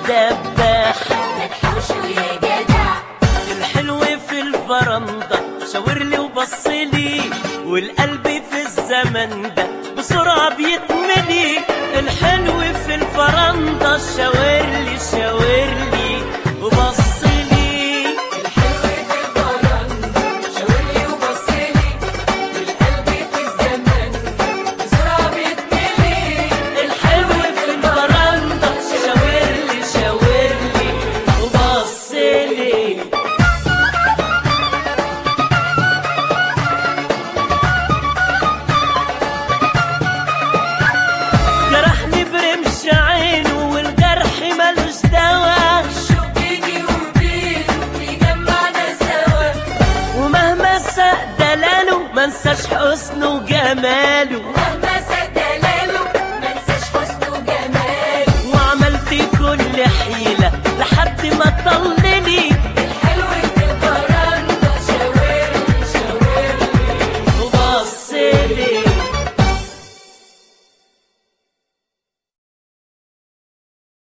دباح متحوشه يا جدع الحلو في الفرندة شاورلي وبصلي والقلب في الزمن ده بسرعة بيتملي الحلو في الفرندة شاورلي شاورلي وبصلي الحلو في البرندة شاورلي وبصلي والقلب في الزمن بسرعة بيتملي الحلو في الفرندة شاورلي شاورلي وبصلي جرحني برمش عينه والجرح ملوش دوا الشوق بيجي وبيده بيجمعنا سوا ومهما ساء دلاله منساش حسنه وجماله